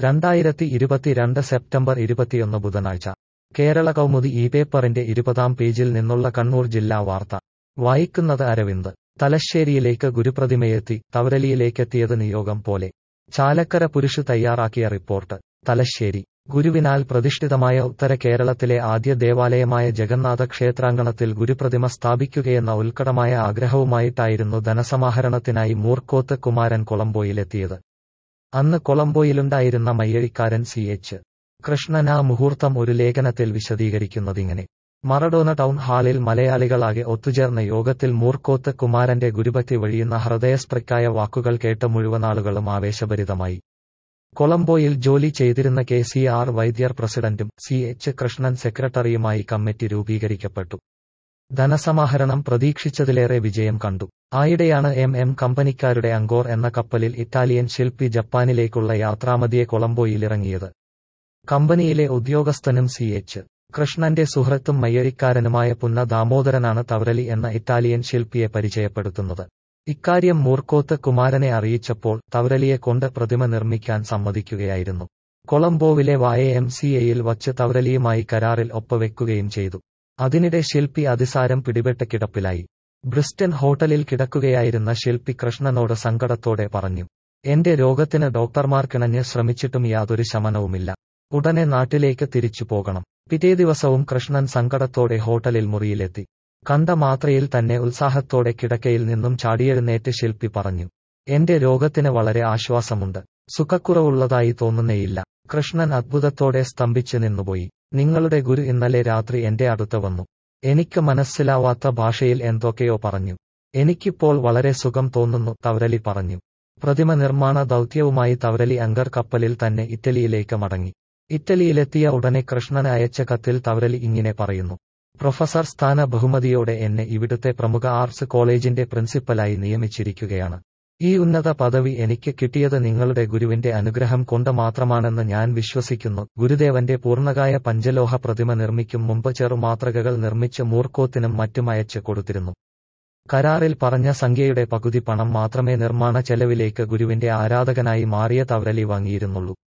രണ്ടായിരത്തി ഇരുപത്തിരണ്ട് സെപ്റ്റംബർ ഇരുപത്തിയൊന്ന് ബുധനാഴ്ച കേരള കൗമുദി ഈ പേപ്പറിന്റെ ഇരുപതാം പേജിൽ നിന്നുള്ള കണ്ണൂർ ജില്ലാ വാർത്ത വായിക്കുന്നത് അരവിന്ദ് തലശ്ശേരിയിലേക്ക് ഗുരുപ്രതിമയെത്തി തവരലിയിലേക്കെത്തിയത് നിയോഗം പോലെ ചാലക്കര പുരുഷ് തയ്യാറാക്കിയ റിപ്പോർട്ട് തലശ്ശേരി ഗുരുവിനാൽ പ്രതിഷ്ഠിതമായ ഉത്തര കേരളത്തിലെ ആദ്യ ദേവാലയമായ ജഗന്നാഥ ക്ഷേത്രാങ്കണത്തിൽ ഗുരുപ്രതിമ സ്ഥാപിക്കുകയെന്ന ഉത്കടമായ ആഗ്രഹവുമായിട്ടായിരുന്നു ധനസമാഹരണത്തിനായി മൂർക്കോത്ത് കുമാരൻ കൊളംബോയിലെത്തിയത് അന്ന് കൊളംബോയിലുണ്ടായിരുന്ന മയ്യഴിക്കാരൻ സി എച്ച് കൃഷ്ണൻ ആ മുഹൂർത്തം ഒരു ലേഖനത്തിൽ വിശദീകരിക്കുന്നതിങ്ങനെ മറഡോന ടൗൺ ഹാളിൽ മലയാളികളാകെ ഒത്തുചേർന്ന യോഗത്തിൽ മൂർക്കോത്ത് കുമാരന്റെ ഗുരുഭക്തി വഴിയുന്ന ഹൃദയസ്പൃക്കായ വാക്കുകൾ കേട്ട മുഴുവനാളുകളും ആവേശഭരിതമായി കൊളംബോയിൽ ജോലി ചെയ്തിരുന്ന കെ സി ആർ വൈദ്യർ പ്രസിഡന്റും സി എച്ച് കൃഷ്ണൻ സെക്രട്ടറിയുമായി കമ്മിറ്റി രൂപീകരിക്കപ്പെട്ടു ധനസമാഹരണം പ്രതീക്ഷിച്ചതിലേറെ വിജയം കണ്ടു ആയിടെയാണ് എം എം കമ്പനിക്കാരുടെ അങ്കോർ എന്ന കപ്പലിൽ ഇറ്റാലിയൻ ശില്പി ജപ്പാനിലേക്കുള്ള യാത്രാമതിയെ കൊളംബോയിലിറങ്ങിയത് കമ്പനിയിലെ ഉദ്യോഗസ്ഥനും സി എച്ച് കൃഷ്ണന്റെ സുഹൃത്തും മയ്യഴിക്കാരനുമായ പുന്ന ദാമോദരനാണ് തവരലി എന്ന ഇറ്റാലിയൻ ശില്പിയെ പരിചയപ്പെടുത്തുന്നത് ഇക്കാര്യം മൂർക്കോത്ത് കുമാരനെ അറിയിച്ചപ്പോൾ തവരലിയെ കൊണ്ട് പ്രതിമ നിർമ്മിക്കാൻ സമ്മതിക്കുകയായിരുന്നു കൊളംബോവിലെ വായ എം സി എയിൽ വച്ച് തവരലിയുമായി കരാറിൽ ഒപ്പവെക്കുകയും ചെയ്തു അതിനിടെ ശില്പി അതിസാരം പിടിപെട്ട കിടപ്പിലായി ബ്രിസ്റ്റൻ ഹോട്ടലിൽ കിടക്കുകയായിരുന്ന ശില്പി കൃഷ്ണനോട് സങ്കടത്തോടെ പറഞ്ഞു എന്റെ രോഗത്തിന് ഡോക്ടർമാർ കിണഞ്ഞ് ശ്രമിച്ചിട്ടും യാതൊരു ശമനവുമില്ല ഉടനെ നാട്ടിലേക്ക് തിരിച്ചു പോകണം പിറ്റേ ദിവസവും കൃഷ്ണൻ സങ്കടത്തോടെ ഹോട്ടലിൽ മുറിയിലെത്തി കണ്ട മാത്രയിൽ തന്നെ ഉത്സാഹത്തോടെ കിടക്കയിൽ നിന്നും ചാടിയെഴുന്നേറ്റ് ശില്പി പറഞ്ഞു എന്റെ രോഗത്തിന് വളരെ ആശ്വാസമുണ്ട് സുഖക്കുറവുള്ളതായി തോന്നുന്നേയില്ല കൃഷ്ണൻ അത്ഭുതത്തോടെ സ്തംഭിച്ചു നിന്നുപോയി നിങ്ങളുടെ ഗുരു ഇന്നലെ രാത്രി എന്റെ അടുത്ത് വന്നു എനിക്ക് മനസ്സിലാവാത്ത ഭാഷയിൽ എന്തൊക്കെയോ പറഞ്ഞു എനിക്കിപ്പോൾ വളരെ സുഖം തോന്നുന്നു തവരലി പറഞ്ഞു പ്രതിമ നിർമ്മാണ ദൗത്യവുമായി തവരലി അങ്കർ കപ്പലിൽ തന്നെ ഇറ്റലിയിലേക്ക് മടങ്ങി ഇറ്റലിയിലെത്തിയ ഉടനെ കൃഷ്ണൻ അയച്ച കത്തിൽ തവരലി ഇങ്ങനെ പറയുന്നു പ്രൊഫസർ സ്ഥാന ബഹുമതിയോടെ എന്നെ ഇവിടുത്തെ പ്രമുഖ ആർട്സ് കോളേജിന്റെ പ്രിൻസിപ്പലായി നിയമിച്ചിരിക്കുകയാണ് ഈ ഉന്നത പദവി എനിക്ക് കിട്ടിയത് നിങ്ങളുടെ ഗുരുവിന്റെ അനുഗ്രഹം കൊണ്ട് മാത്രമാണെന്ന് ഞാൻ വിശ്വസിക്കുന്നു ഗുരുദേവന്റെ പൂർണ്ണകായ പഞ്ചലോഹ പ്രതിമ നിർമ്മിക്കും മുമ്പ് ചെറുമാതൃകകൾ നിർമ്മിച്ച് മൂർക്കോത്തിനും മറ്റും അയച്ചു കൊടുത്തിരുന്നു കരാറിൽ പറഞ്ഞ സംഖ്യയുടെ പകുതി പണം മാത്രമേ നിർമ്മാണ ചെലവിലേക്ക് ഗുരുവിന്റെ ആരാധകനായി മാറിയ തവരലി വാങ്ങിയിരുന്നുള്ളൂ